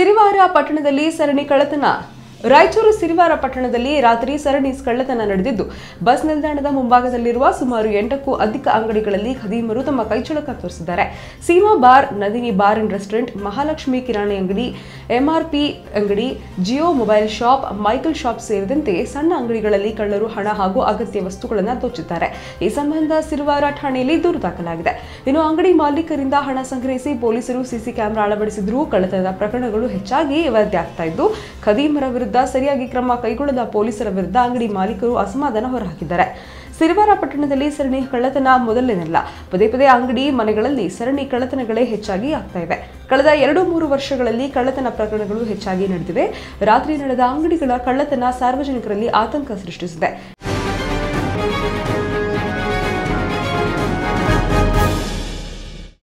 ಸಿರಿವಾರ ಪಟ್ಟಣದಲ್ಲಿ ಸರಣಿ ಕಳ್ಳತನ ರಾಯಚೂರು ಸಿರಿವಾರ ಪಟ್ಟಣದಲ್ಲಿ ರಾತ್ರಿ ಸರಣಿ ಕಳ್ಳತನ ನಡೆದಿದ್ದು ಬಸ್ ನಿಲ್ದಾಣದ ಮುಂಭಾಗದಲ್ಲಿರುವ ಸುಮಾರು ಎಂಟಕ್ಕೂ ಅಧಿಕ ಅಂಗಡಿಗಳಲ್ಲಿ ಖದೀಮರು ತಮ್ಮ ಕೈಚಳಕ ತೋರಿಸಿದ್ದಾರೆ Seema bar Nandini bar and restaurant Mahalakshmi ಕಿರಾಣಿ ಅಂಗಡಿ ಎಂಆರ್ಪಿ ಅಂಗಡಿ Jio mobile shop Michael shop ಸೇರಿದಂತೆ ಸಣ್ಣ ಅಂಗಡಿಗಳಲ್ಲಿ ಕಳ್ಳರು ಹಣ ಹಾಗೂ ಅಗತ್ಯ ವಸ್ತುಗಳನ್ನು ದೋಚಿದ್ದಾರೆ ಈ ಸಂಬಂಧ ಸಿರುವಾರ ಠಾಣೆಯಲ್ಲಿ ದೂರು ದಾಖಲಾಗಿದೆ ಇನ್ನು ಅಂಗಡಿ ಮಾಲೀಕರಿಂದ ಹಣ ಸಂಗ್ರಹಿಸಿ ಪೊಲೀಸರು ಸಿಸಿ ಕ್ಯಾಮೆರಾ ಅಳವಡಿಸಿದ್ರೂ ಕಳ್ಳತನದ ಪ್ರಕರಣಗಳು ಹೆಚ್ಚಾಗಿ ವರದಿಯಾಗ್ತಾ ಇದ್ದು ಖದೀಮರ ವಿರುದ್ಧ ಸರಿಯಾಗಿ ಕ್ರಮ ಕೈಗೊಳ್ಳದ ಪೊಲೀಸರ ವಿರುದ್ಧ ಅಂಗಡಿ ಮಾಲೀಕರು ಅಸಮಾಧಾನ ಹೊರಹಾಕಿದ್ದಾರೆ ಸಿರಿವಾರ ಪಟ್ಟಣದಲ್ಲಿ ಸರಣಿ ಕಳ್ಳತನ ಮೊದಲೇನಲ್ಲ ಪದೇ ಪದೇ ಅಂಗಡಿ ಮನೆಗಳಲ್ಲಿ ಸರಣಿ ಕಳ್ಳತನಗಳೇ ಹೆಚ್ಚಾಗಿ ಆಗ್ತಾ ಇವೆ ಕಳೆದ ಎರಡು ಮೂರು ವರ್ಷಗಳಲ್ಲಿ ಕಳ್ಳತನ ಪ್ರಕರಣಗಳು ಹೆಚ್ಚಾಗಿ ನಡೆದಿವೆ ರಾತ್ರಿ ನಡೆದ ಅಂಗಡಿಗಳ ಕಳ್ಳತನ ಸಾರ್ವಜನಿಕರಲ್ಲಿ ಆತಂಕ ಸೃಷ್ಟಿಸಿದೆ